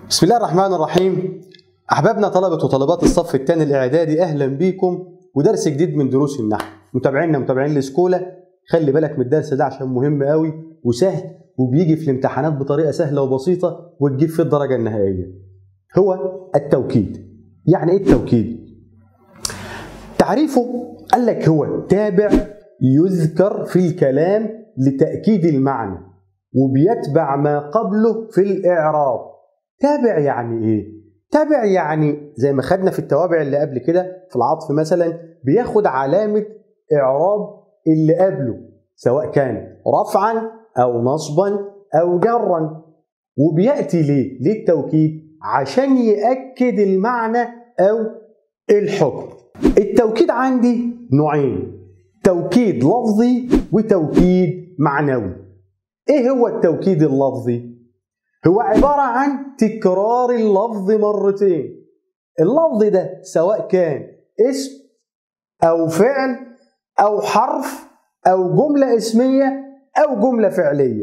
بسم الله الرحمن الرحيم احبابنا طلبه وطالبات الصف الثاني الاعدادي اهلا بيكم ودرس جديد من دروس النحو متابعينا متابعين الاسكولا خلي بالك من الدرس ده عشان مهم قوي وسهل وبيجي في الامتحانات بطريقه سهله وبسيطه وتجيب في الدرجه النهائيه هو التوكيد يعني ايه التوكيد تعريفه قال لك هو تابع يذكر في الكلام لتاكيد المعنى وبيتبع ما قبله في الاعراب تابع يعني ايه تابع يعني زي ما خدنا في التوابع اللي قبل كده في العطف مثلا بياخد علامه اعراب اللي قبله سواء كان رفعا او نصبا او جرا وبياتي ليه ليه التوكيد عشان ياكد المعنى او الحكم التوكيد عندي نوعين توكيد لفظي وتوكيد معنوي ايه هو التوكيد اللفظي هو عبارة عن تكرار اللفظ مرتين اللفظ ده سواء كان اسم أو فعل أو حرف أو جملة اسمية أو جملة فعلية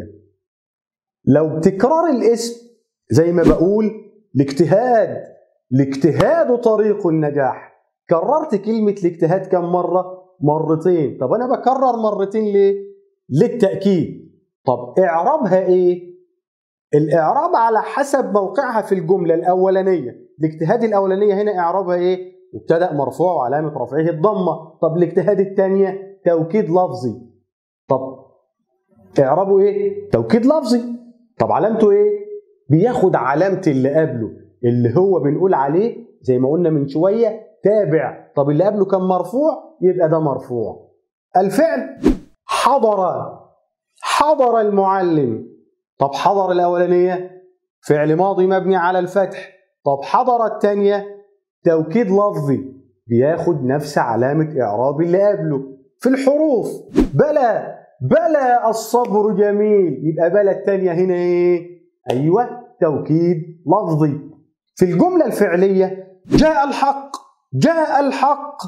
لو تكرار الاسم زي ما بقول الاجتهاد الاجتهاد طريق النجاح كررت كلمة الاجتهاد كم مرة؟ مرتين طب أنا بكرر مرتين ليه؟ للتأكيد طب إعرابها إيه؟ الإعراب على حسب موقعها في الجملة الأولانية الاجتهاد الأولانية هنا إعرابها إيه؟ مبتدأ مرفوع وعلامة رفعه الضمة طب الاجتهاد الثانية توكيد لفظي طب إعرابه إيه؟ توكيد لفظي طب علامته إيه؟ بياخد علامة اللي قبله اللي هو بنقول عليه زي ما قلنا من شوية تابع طب اللي قبله كان مرفوع يبقى ده مرفوع الفعل حضر حضر المعلم طب حضر الأولانية فعل ماضي مبني على الفتح طب حضر الثانية توكيد لفظي بياخد نفس علامة إعراب اللي قبله في الحروف بلى بلى الصبر جميل يبقى بلى الثانية هنا إيه؟ أيوة توكيد لفظي في الجملة الفعلية جاء الحق جاء الحق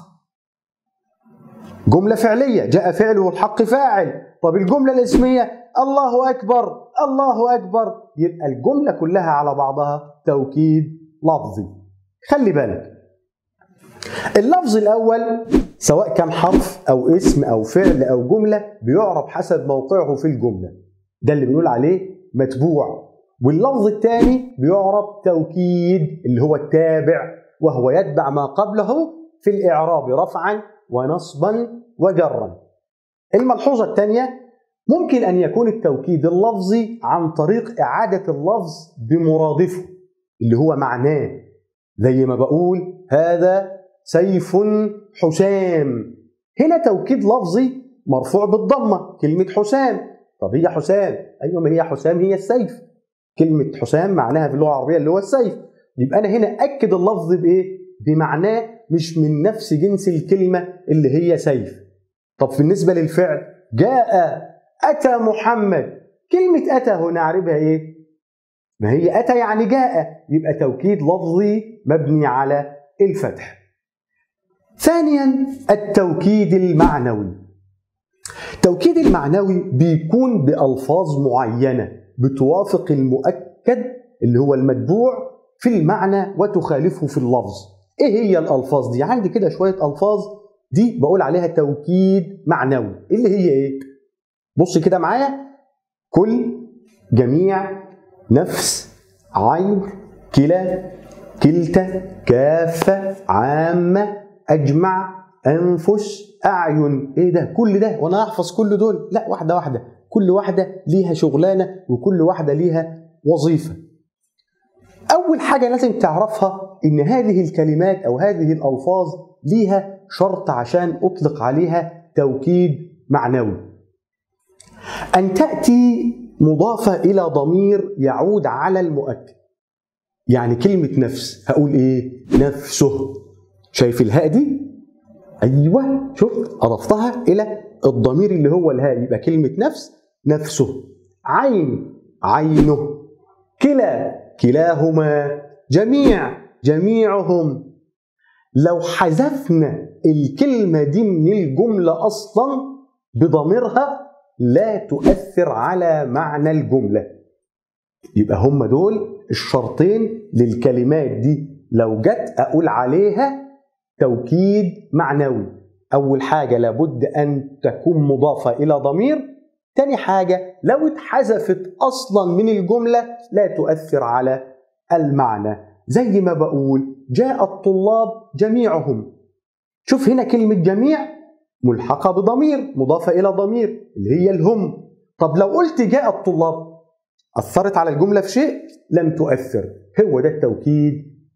جملة فعلية جاء فعله الحق فاعل طب الجملة الاسمية الله أكبر الله أكبر يبقى الجملة كلها على بعضها توكيد لفظي خلي بالك اللفظ الأول سواء كان حرف أو اسم أو فعل أو جملة بيعرب حسب موقعه في الجملة ده اللي بنقول عليه متبوع واللفظ الثاني بيعرب توكيد اللي هو التابع وهو يتبع ما قبله في الإعراب رفعا ونصبا وجرا الملحوظة الثانية ممكن أن يكون التوكيد اللفظي عن طريق إعادة اللفظ بمرادفه اللي هو معناه زي ما بقول هذا سيف حسام هنا توكيد لفظي مرفوع بالضمة كلمة حسام طب هي حسام أيوة ما هي حسام هي السيف كلمة حسام معناها في اللغة العربية اللي هو السيف يبقى أنا هنا أكد اللفظ بإيه؟ بمعناه مش من نفس جنس الكلمة اللي هي سيف طب بالنسبة للفعل جاء أتى محمد كلمة أتى هنا أعربها إيه؟ ما هي أتى يعني جاء يبقى توكيد لفظي مبني على الفتح ثانيا التوكيد المعنوي التوكيد المعنوي بيكون بألفاظ معينة بتوافق المؤكد اللي هو المتبوع في المعنى وتخالفه في اللفظ ايه هي الالفاظ دي عندي كده شويه الفاظ دي بقول عليها توكيد معنوي اللي هي ايه بص كده معايا كل جميع نفس عين كلا كلتا كافة عامة أجمع أنفس أعين إيه ده كل ده وأنا أحفظ كل دول لا واحدة واحدة كل واحدة ليها شغلانة وكل واحدة ليها وظيفة أول حاجة لازم تعرفها إن هذه الكلمات أو هذه الألفاظ ليها شرط عشان أطلق عليها توكيد معنوي أن تأتي مضافة إلى ضمير يعود على المؤكد يعني كلمة نفس هقول إيه؟ نفسه شايف الهاء دي؟ أيوه شوف أضفتها إلى الضمير اللي هو الهاء يبقى كلمة نفس نفسه عين عينه كلا كلاهما جميع جميعهم لو حذفنا الكلمة دي من الجملة أصلا بضميرها لا تؤثر على معنى الجملة يبقى هم دول الشرطين للكلمات دي لو جت اقول عليها توكيد معنوي اول حاجه لابد ان تكون مضافه الى ضمير تاني حاجه لو اتحذفت اصلا من الجمله لا تؤثر على المعنى زي ما بقول جاء الطلاب جميعهم شوف هنا كلمه جميع ملحقه بضمير مضافه الى ضمير اللي هي الهم طب لو قلت جاء الطلاب اثرت على الجمله في شيء لم تؤثر هو ده التوكيد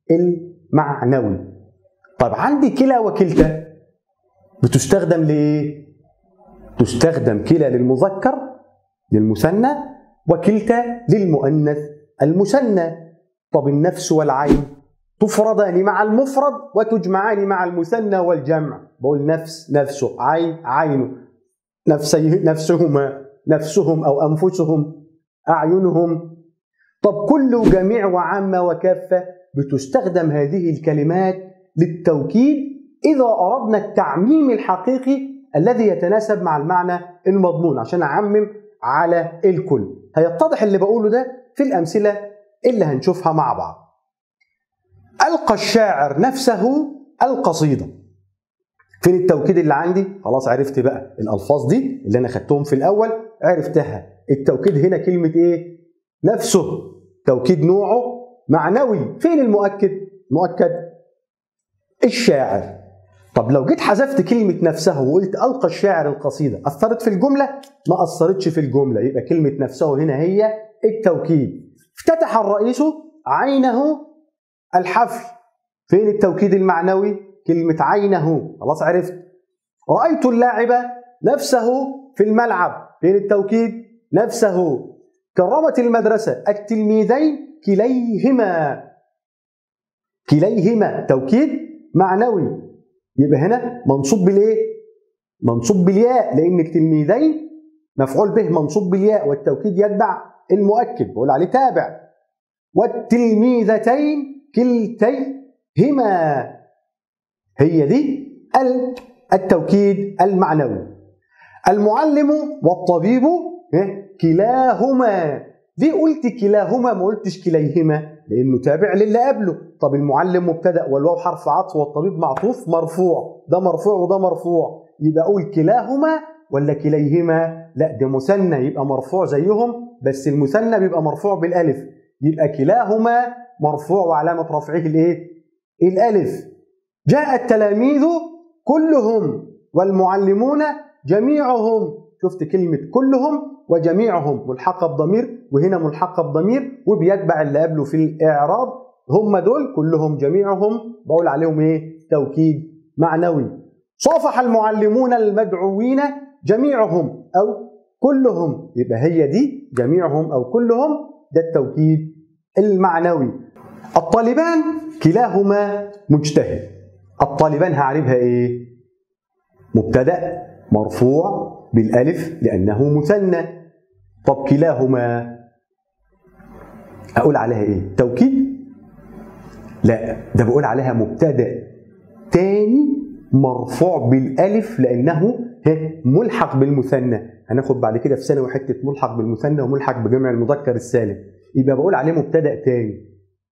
المعنوي طب عندي كلا وكلتا بتستخدم لايه تستخدم كلا للمذكر للمثنى وكلتا للمؤنث المثنى طب النفس والعين تفردان مع المفرد وتجمعان مع المثنى والجمع بقول نفس نفسه عين عينه نفسي نفسهما نفسهم او انفسهم اعينهم طب كل وجميع وعامه وكافه بتستخدم هذه الكلمات للتوكيد اذا اردنا التعميم الحقيقي الذي يتناسب مع المعنى المضمون عشان اعمم على الكل هيتضح اللي بقوله ده في الامثله اللي هنشوفها مع بعض القى الشاعر نفسه القصيده فين التوكيد اللي عندي خلاص عرفت بقى الالفاظ دي اللي انا خدتهم في الاول عرفتها التوكيد هنا كلمه ايه نفسه توكيد نوعه معنوي فين المؤكد مؤكد الشاعر طب لو جيت حذفت كلمة نفسه وقلت ألقى الشاعر القصيدة أثرت في الجملة؟ ما أثرتش في الجملة يبقى كلمة نفسه هنا هي التوكيد افتتح الرئيس عينه الحفل فين التوكيد المعنوي؟ كلمة عينه خلاص عرفت رأيت اللاعب نفسه في الملعب فين التوكيد؟ نفسه كرمت المدرسة التلميذين كليهما كليهما توكيد معنوي يبقى هنا منصوب بالايه؟ منصوب بالياء لان التلميذين مفعول به منصوب بالياء والتوكيد يتبع المؤكد بقول عليه تابع والتلميذتين كلتيهما هي دي التوكيد المعنوي المعلم والطبيب كلاهما دي قلت كلاهما ما قلتش كليهما لانه تابع للي قبله طب المعلم مبتدا والواو حرف عطف والطبيب معطوف مرفوع ده مرفوع وده مرفوع يبقى اقول كلاهما ولا كليهما لا ده مثنى يبقى مرفوع زيهم بس المثنى بيبقى مرفوع بالالف يبقى كلاهما مرفوع وعلامه رفعه الايه الالف جاء التلاميذ كلهم والمعلمون جميعهم شفت كلمه كلهم وجميعهم ملحقه بضمير وهنا ملحقه بضمير وبيتبع اللي قبله في الاعراب هم دول كلهم جميعهم بقول عليهم ايه توكيد معنوي صافح المعلمون المدعوين جميعهم او كلهم يبقى هي دي جميعهم او كلهم ده التوكيد المعنوي الطالبان كلاهما مجتهد الطالبان هعرفها ايه مبتدا مرفوع بالالف لانه مثنى طب كلاهما اقول عليها ايه توكيد لا ده بقول عليها مبتدا تاني مرفوع بالالف لانه ملحق بالمثنى هناخد بعد كده في ثانوي حته ملحق بالمثنى وملحق بجمع المذكر السالم يبقى بقول عليه مبتدا تاني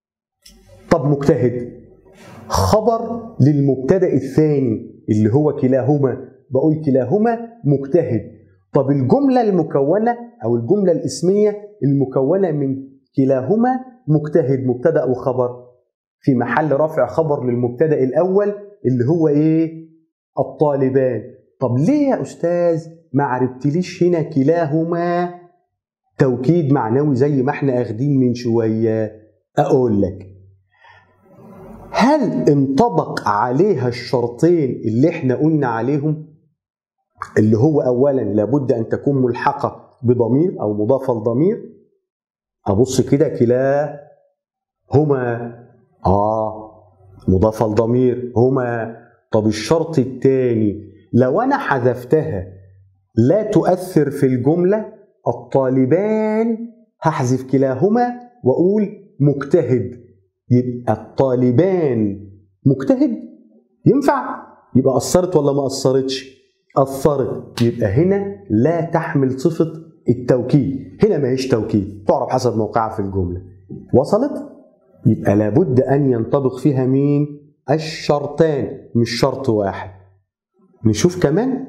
طب مجتهد خبر للمبتدا الثاني اللي هو كلاهما بقول كلاهما مجتهد طب الجمله المكونه او الجمله الاسميه المكونه من كلاهما مجتهد مبتدا وخبر في محل رفع خبر للمبتدا الاول اللي هو ايه الطالبان طب ليه يا استاذ ما عرفتليش هنا كلاهما توكيد معنوي زي ما احنا اخدين من شويه اقول لك هل انطبق عليها الشرطين اللي احنا قلنا عليهم اللي هو اولا لابد ان تكون ملحقه بضمير او مضافه لضمير ابص كده كلاهما اه مضافه لضمير هما طب الشرط الثاني لو انا حذفتها لا تؤثر في الجمله الطالبان هحذف كلاهما واقول مجتهد يبقى الطالبان مجتهد ينفع يبقى اثرت ولا ما اثرتش اثرت يبقى هنا لا تحمل صفه التوكيد هنا ما هيش توكيد تعرف حسب موقعها في الجملة وصلت يبقى لابد أن ينطبق فيها مين الشرطان مش شرط واحد نشوف كمان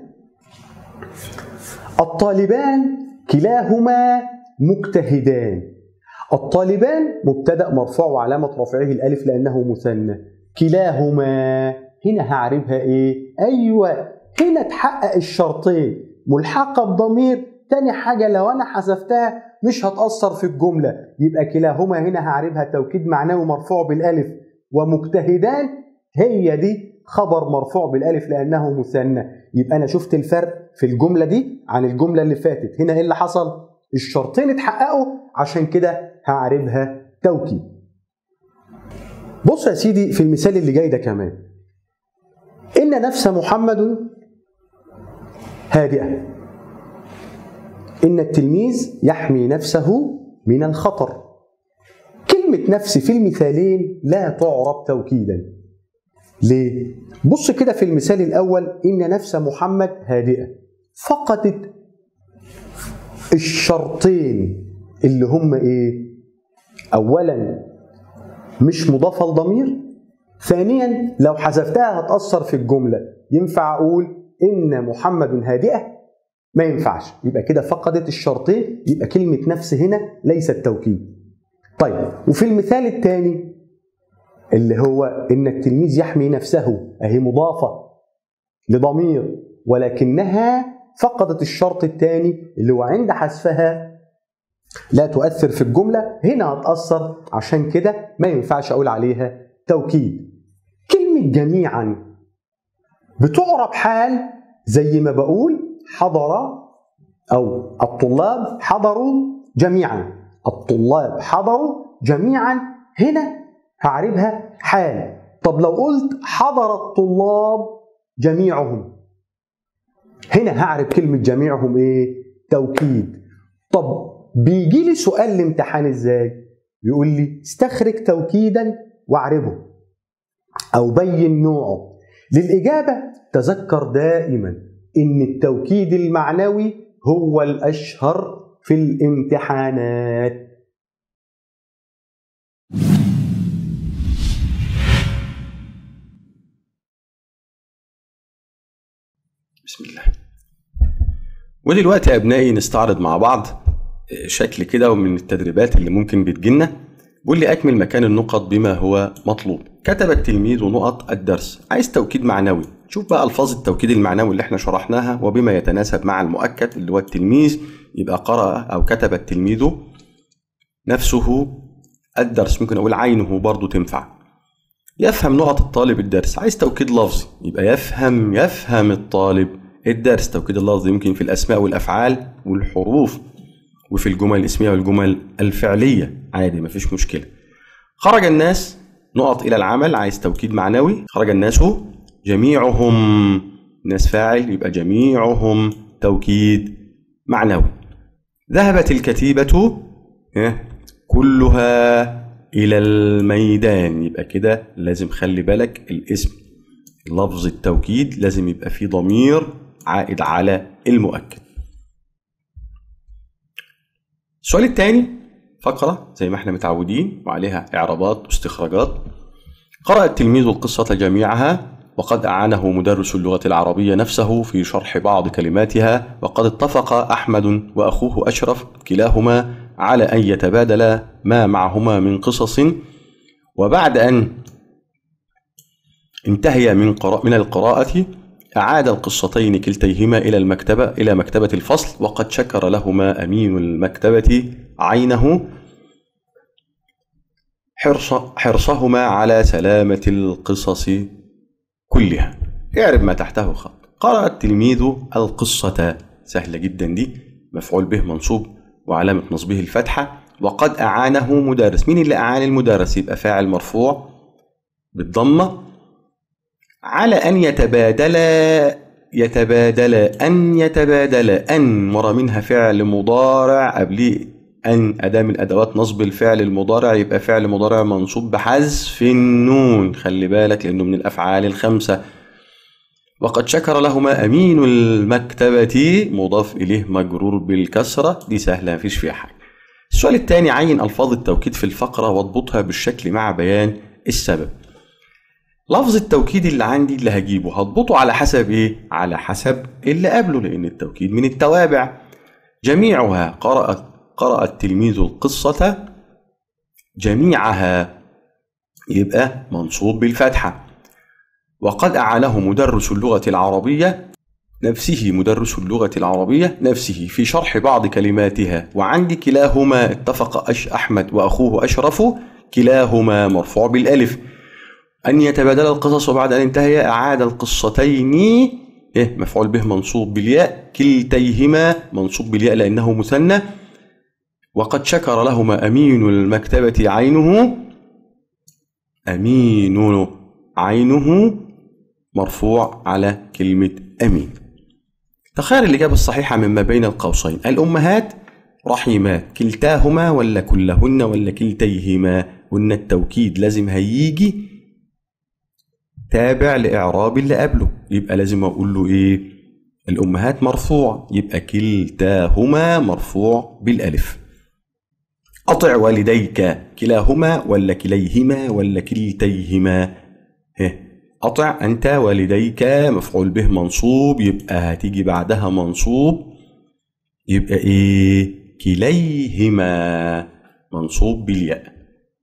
الطالبان كلاهما مجتهدان الطالبان مبتدا مرفوع وعلامه رفعه الالف لانه مثنى كلاهما هنا هعربها ايه ايوه هنا تحقق الشرطين ملحقه بضمير تاني حاجه لو انا حذفتها مش هتاثر في الجمله يبقى كلاهما هنا هعربها توكيد معنوي مرفوع بالالف ومجتهدان هي دي خبر مرفوع بالالف لانه مثنى يبقى انا شفت الفرق في الجمله دي عن الجمله اللي فاتت هنا ايه اللي حصل الشرطين اتحققوا عشان كده هعربها توكيد بص يا سيدي في المثال اللي جاي ده كمان ان نفس محمد هادئه ان التلميذ يحمي نفسه من الخطر كلمه نفس في المثالين لا تعرب توكيدا ليه بص كده في المثال الاول ان نفس محمد هادئه فقدت الشرطين اللي هم ايه اولا مش مضافه لضمير ثانيا لو حذفتها هتاثر في الجمله ينفع اقول ان محمد هادئه ما ينفعش يبقى كده فقدت الشرطين يبقى كلمه نفس هنا ليست توكيد طيب وفي المثال الثاني اللي هو ان التلميذ يحمي نفسه اهي مضافه لضمير ولكنها فقدت الشرط الثاني اللي هو عند حذفها لا تؤثر في الجمله هنا هتاثر عشان كده ما ينفعش اقول عليها توكيد كلمه جميعا بتعرب حال زي ما بقول حضر او الطلاب حضروا جميعا الطلاب حضروا جميعا هنا هعربها حال طب لو قلت حضر الطلاب جميعهم هنا هعرف كلمة جميعهم ايه؟ توكيد. طب بيجي لي سؤال الامتحان ازاي؟ يقول لي استخرج توكيدا واعربه او بين نوعه. للإجابة تذكر دائما إن التوكيد المعنوي هو الأشهر في الامتحانات. بسم الله ودلوقتي يا ابنائي نستعرض مع بعض شكل كده من التدريبات اللي ممكن بتجيلنا بيقول لي اكمل مكان النقط بما هو مطلوب كتب التلميذ نقط الدرس عايز توكيد معنوي شوف بقى الفاظ التوكيد المعنوي اللي احنا شرحناها وبما يتناسب مع المؤكد اللي هو التلميذ يبقى قرأ او كتب التلميذ نفسه الدرس ممكن اقول عينه برضو تنفع يفهم نقط الطالب الدرس عايز توكيد لفظي يبقى يفهم يفهم الطالب الدرس توكيد اللفظي يمكن في الاسماء والافعال والحروف وفي الجمل الاسميه والجمل الفعليه عادي مفيش مشكله خرج الناس نقط الى العمل عايز توكيد معنوي خرج الناس جميعهم ناس فاعل يبقى جميعهم توكيد معنوي ذهبت الكتيبه كلها إلى الميدان يبقى كده لازم خلي بالك الاسم لفظ التوكيد لازم يبقى فيه ضمير عائد على المؤكد السؤال الثاني فقرة زي ما احنا متعودين وعليها إعرابات واستخراجات قرأ التلميذ القصة جميعها وقد أعانه مدرس اللغة العربية نفسه في شرح بعض كلماتها وقد اتفق أحمد وأخوه أشرف كلاهما على أن يتبادل ما معهما من قصص وبعد أن انتهي من قراء من القراءة أعاد القصتين كلتيهما إلى المكتبة إلى مكتبة الفصل وقد شكر لهما أمين المكتبة عينه حرص حرصهما على سلامة القصص كلها اعرف ما تحته خط قرأ التلميذ القصة سهلة جدا دي مفعول به منصوب وعلامة نصبه الفتحة وقد أعانه مدرس مين اللي أعان المدرس يبقى فاعل مرفوع بالضمة على أن يتبادل يتبادل أن يتبادل أن مرة منها فعل مضارع قبل أن أداة من أدوات نصب الفعل المضارع يبقى فعل مضارع منصوب بحذف النون خلي بالك لأنه من الأفعال الخمسة وقد شكر لهما أمين المكتبة مضاف إليه مجرور بالكسرة دي سهلة مفيش فيها حاجة السؤال الثاني عين ألفاظ التوكيد في الفقرة واضبطها بالشكل مع بيان السبب لفظ التوكيد اللي عندي اللي هجيبه هضبطه على حسب ايه؟ على حسب اللي قبله لأن التوكيد من التوابع جميعها قرأت قرأ التلميذ القصة جميعها يبقى منصوب بالفتحة وقد أعانه مدرس اللغة العربية نفسه مدرس اللغة العربية نفسه في شرح بعض كلماتها وعندي كلاهما اتفق أش أحمد وأخوه أشرف كلاهما مرفوع بالألف أن يتبادل القصص وبعد أن انتهي أعاد القصتين إيه مفعول به منصوب بالياء كلتيهما منصوب بالياء لأنه مثنى وقد شكر لهما أمين المكتبة عينه أمين عينه مرفوع على كلمة أمين تخيل الإجابة الصحيحة مما بين القوسين الأمهات رحيمات كلتاهما ولا كلهن ولا كلتيهما قلنا التوكيد لازم هيجي تابع لإعراب اللي قبله يبقى لازم أقول له إيه الأمهات مرفوع يبقى كلتاهما مرفوع بالألف أطع والديك كلاهما ولا كليهما ولا كلتيهما هه أطع أنت والديك مفعول به منصوب يبقى هتيجي بعدها منصوب يبقى إيه كليهما منصوب بالياء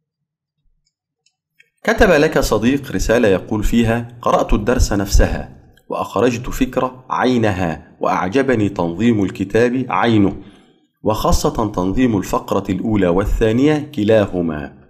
كتب لك صديق رسالة يقول فيها قرأت الدرس نفسها وأخرجت فكرة عينها وأعجبني تنظيم الكتاب عينه وخاصة تنظيم الفقرة الأولى والثانية كلاهما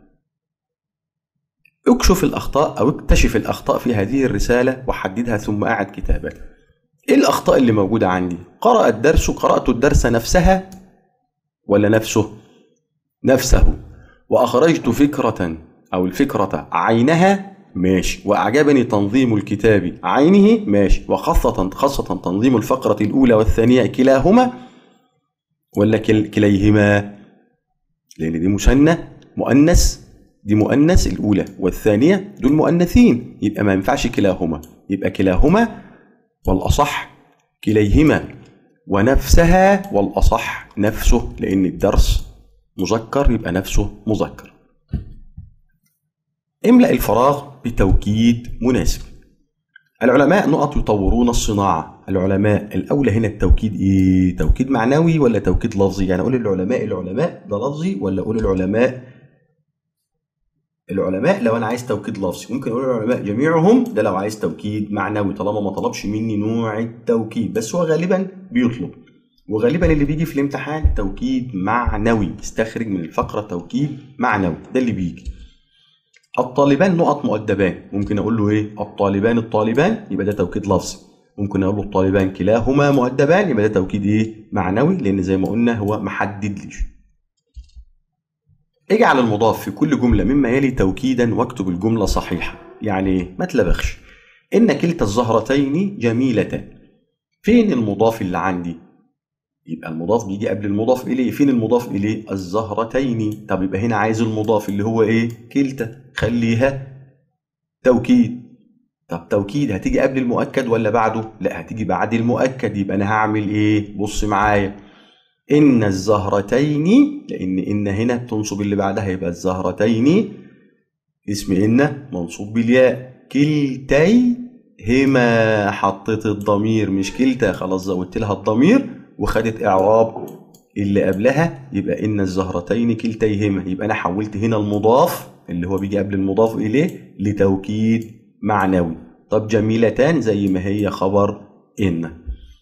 اكشف الأخطاء أو اكتشف الأخطاء في هذه الرسالة وحددها ثم أعد كتابتها إيه الأخطاء اللي موجودة عندي؟ قرأ الدرس قرأت الدرس نفسها ولا نفسه؟ نفسه وأخرجت فكرة أو الفكرة عينها ماشي وأعجبني تنظيم الكتاب عينه ماشي وخاصة خاصة تنظيم الفقرة الأولى والثانية كلاهما ولا كل كليهما لأن دي مثنى مؤنث دي مؤنث الأولى والثانية دول مؤنثين يبقى ما ينفعش كلاهما يبقى كلاهما والأصح كليهما ونفسها والأصح نفسه لأن الدرس مذكر يبقى نفسه مذكر املأ الفراغ بتوكيد مناسب العلماء نقط يطورون الصناعة العلماء الأولى هنا التوكيد إيه؟ توكيد معنوي ولا توكيد لفظي يعني أقول العلماء العلماء ده لفظي ولا أقول العلماء العلماء لو أنا عايز توكيد لفظي ممكن أقول العلماء جميعهم ده لو عايز توكيد معنوي طالما ما طلبش مني نوع التوكيد بس هو غالبا بيطلب وغالبا اللي بيجي في الامتحان توكيد معنوي استخرج من الفقرة توكيد معنوي ده اللي بيجي الطالبان نقط مؤدبان ممكن اقول له ايه الطالبان الطالبان يبقى ده توكيد لفظي ممكن اقول له الطالبان كلاهما مؤدبان يبقى ده توكيد ايه معنوي لان زي ما قلنا هو محدد ليش اجعل المضاف في كل جمله مما يلي توكيدا واكتب الجمله صحيحه يعني ايه ما تلبخش ان كلتا الزهرتين جميلتان فين المضاف اللي عندي يبقى المضاف بيجي قبل المضاف اليه فين المضاف اليه الزهرتين طب يبقى هنا عايز المضاف اللي هو ايه كلتا خليها توكيد طب توكيد هتيجي قبل المؤكد ولا بعده لا هتيجي بعد المؤكد يبقى انا هعمل ايه بص معايا ان الزهرتين لان ان هنا تنصب اللي بعدها يبقى الزهرتين اسم ان منصوب بالياء كلتيهما حطيت الضمير مش كلتا خلاص زودت لها الضمير وخدت اعراب اللي قبلها يبقى ان الزهرتين كلتيهما يبقى انا حولت هنا المضاف اللي هو بيجي قبل المضاف اليه لتوكيد معنوي طب جميلتان زي ما هي خبر ان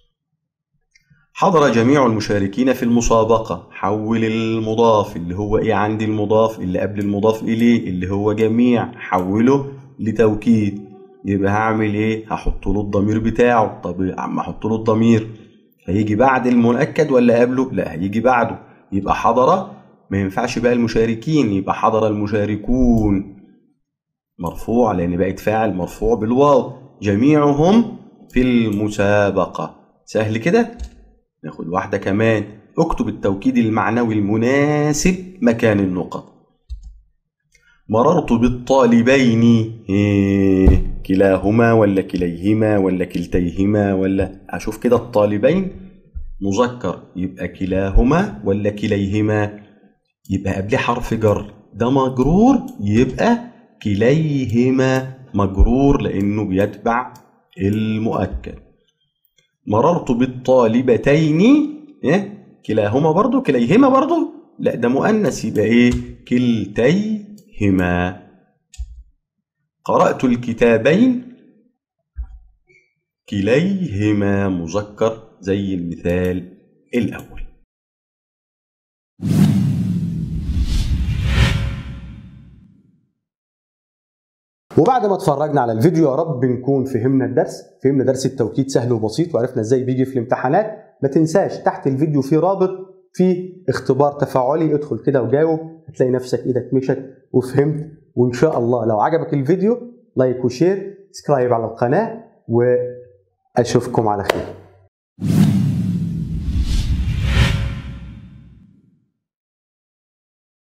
حضر جميع المشاركين في المسابقة حول المضاف اللي هو ايه عندي المضاف اللي قبل المضاف اليه اللي هو جميع حوله لتوكيد يبقى هعمل ايه هحط له الضمير بتاعه طب يا عم احط له الضمير هيجي بعد المؤكد ولا قبله لا هيجي بعده يبقى حضر ما ينفعش بقى المشاركين يبقى حضر المشاركون مرفوع لان بقت فاعل مرفوع بالواو جميعهم في المسابقة سهل كده ناخد واحدة كمان اكتب التوكيد المعنوي المناسب مكان النقط مررت بالطالبين إيه كلاهما ولا كليهما ولا كلتيهما ولا اشوف كده الطالبين مذكر يبقى كلاهما ولا كليهما يبقى قبله حرف جر ده مجرور يبقى كليهما مجرور لانه بيتبع المؤكد مررت بالطالبتين إيه؟ كلاهما برضو كليهما برضو لا ده مؤنث يبقى ايه كلتيهما قرأت الكتابين كليهما مذكر زي المثال الأول وبعد ما اتفرجنا على الفيديو يا رب نكون فهمنا الدرس فهمنا درس التوكيد سهل وبسيط وعرفنا ازاي بيجي في الامتحانات ما تنساش تحت الفيديو في رابط في اختبار تفاعلي ادخل كده وجاوب هتلاقي نفسك ايدك مشت وفهمت وان شاء الله لو عجبك الفيديو لايك وشير سبسكرايب على القناه واشوفكم على خير